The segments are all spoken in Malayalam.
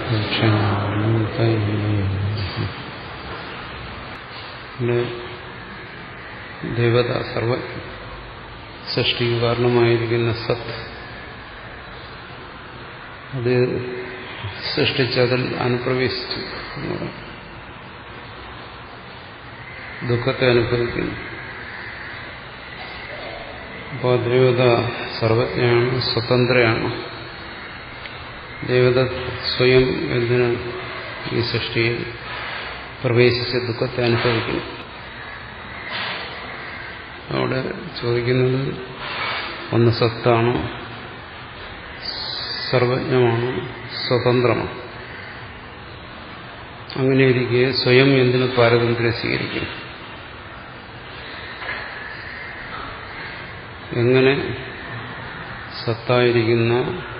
പിന്നെ ദേവത സർവ സൃഷ്ടിക്ക് കാരണമായിരിക്കുന്ന സത്ത് അത് സൃഷ്ടിച്ചതിൽ അനുപ്രവേശിച്ചു എന്ന് പറയും. ദുഃഖത്തെ അനുഭവിക്കുന്നു അപ്പോൾ ദേവത സർവജ്ഞയാണ് സ്വതന്ത്രയാണ് ദേവത സ്വയം എന്തിന് ഈ സൃഷ്ടിയിൽ പ്രവേശിച്ച് ദുഃഖത്തെ അനുഭവിക്കുന്നു അവിടെ ചോദിക്കുന്നത് ഒന്ന് സത്താണ് സർവജ്ഞമാണ് സ്വതന്ത്രമാണ് അങ്ങനെ ഇരിക്കെ സ്വയം എന്തിന് പാരതന്ത്ര്യം സ്വീകരിക്കും എങ്ങനെ സത്തായിരിക്കുന്ന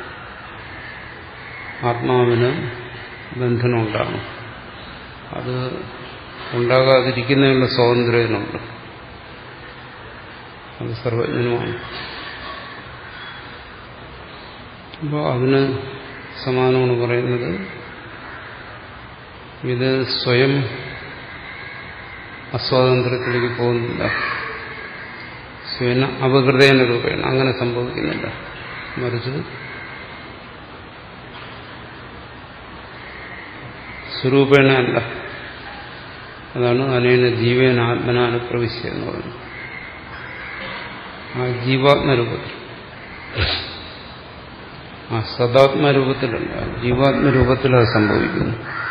ആത്മാവിന് ബന്ധനമുണ്ടാകും അത് ഉണ്ടാകാതിരിക്കുന്നതിനുള്ള സ്വാതന്ത്ര്യത്തിനുണ്ട് അത് സർവജ്ഞനുമാണ് അപ്പോൾ അതിന് സമാനമാണ് പറയുന്നത് ഇത് സ്വയം അസ്വാതന്ത്ര്യത്തിലേക്ക് പോകുന്നില്ല സ്വയം അപകൃതേന രൂപേണ അങ്ങനെ സംഭവിക്കുന്നില്ല മറിച്ച് സ്വരൂപേണ അല്ല അതാണ് അനേന ജീവേന ആത്മനാന പ്രവിശ്യ എന്ന് പറയുന്നത് ആ ജീവാത്മരൂപത്തിൽ ആ സദാത്മരൂപത്തിലല്ല ജീവാത്മരൂപത്തിൽ അത് സംഭവിക്കുന്നു